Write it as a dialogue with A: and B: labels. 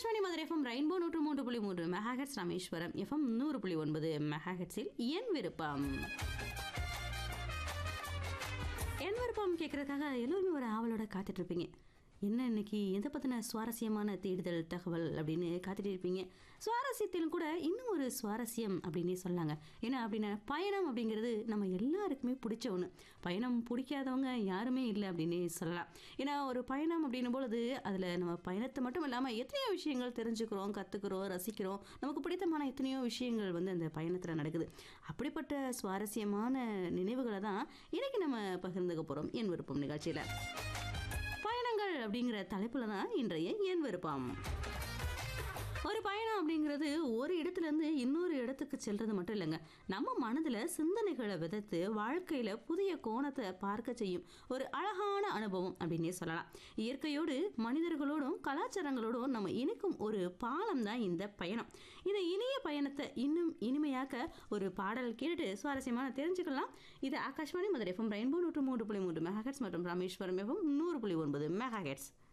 A: Akashvani Madurai FM rainbow நூற்று மூன்று புள்ளி மூன்று மெகாஹெட்ஸ் ராமேஸ்வரம் எஃப்எம் நூறு புள்ளி ஒன்பது மெகாஹெட்ஸில் என் விருப்பம் என் விருப்பம் கேட்கறதுக்காக எல்லோருமே ஒரு ஆவலோட காத்துட்டு இருப்பீங்க என்ன இன்னைக்கு எதை பற்றின சுவாரஸ்யமான தேடுதல் தகவல் அப்படின்னு காத்துட்டு இருப்பீங்க சுவாரஸ்யத்திலும் கூட இன்னும் ஒரு சுவாரஸ்யம் அப்படின்னே சொல்லாங்க ஏன்னா அப்படின்னா பயணம் அப்படிங்கிறது நம்ம எல்லாருக்குமே பிடிச்ச ஒன்று பயணம் பிடிக்காதவங்க யாருமே இல்லை அப்படின்னே சொல்லலாம் ஏன்னா ஒரு பயணம் அப்படின்னும் பொழுது அதில் நம்ம பயணத்தை மட்டும் இல்லாமல் எத்தனையோ விஷயங்கள் தெரிஞ்சுக்கிறோம் கற்றுக்குறோம் ரசிக்கிறோம் நமக்கு பிடித்தமான எத்தனையோ விஷயங்கள் வந்து அந்த பயணத்தில் நடக்குது அப்படிப்பட்ட சுவாரஸ்யமான நினைவுகளை தான் இன்னைக்கு நம்ம பகிர்ந்துக்க போகிறோம் என் விருப்பம் நிகழ்ச்சியில் பயணங்கள் அப்படிங்கிற தலைப்புல தான் இன்றைய என் விருப்பம் ஒரு பயணம் அப்படிங்கிறது ஒரு இடத்துல இருந்து இன்னொரு இடத்துக்கு செல்றது மட்டும் இல்லைங்க நம்ம மனதில் சிந்தனைகளை விதைத்து வாழ்க்கையில் புதிய கோணத்தை பார்க்க செய்யும் ஒரு அழகான அனுபவம் அப்படின்னே சொல்லலாம் இயற்கையோடு மனிதர்களோடும் கலாச்சாரங்களோடும் நம்ம இணைக்கும் ஒரு பாலம் தான் இந்த பயணம் இந்த இனிய பயணத்தை இன்னும் இனிமையாக்க ஒரு பாடல் கேட்டுட்டு சுவாரஸ்யமான தெரிஞ்சுக்கலாம் இது ஆகாஷ்வாணி மதுரை எஃப்எம் ரெயின்போ நூற்று மூன்று புள்ளி மூன்று மெகாஹெட்ஸ் மற்றும் ராமேஸ்வரம் எஃப்எம் நூறு புள்ளி ஒன்பது மெகாஹெட்ஸ்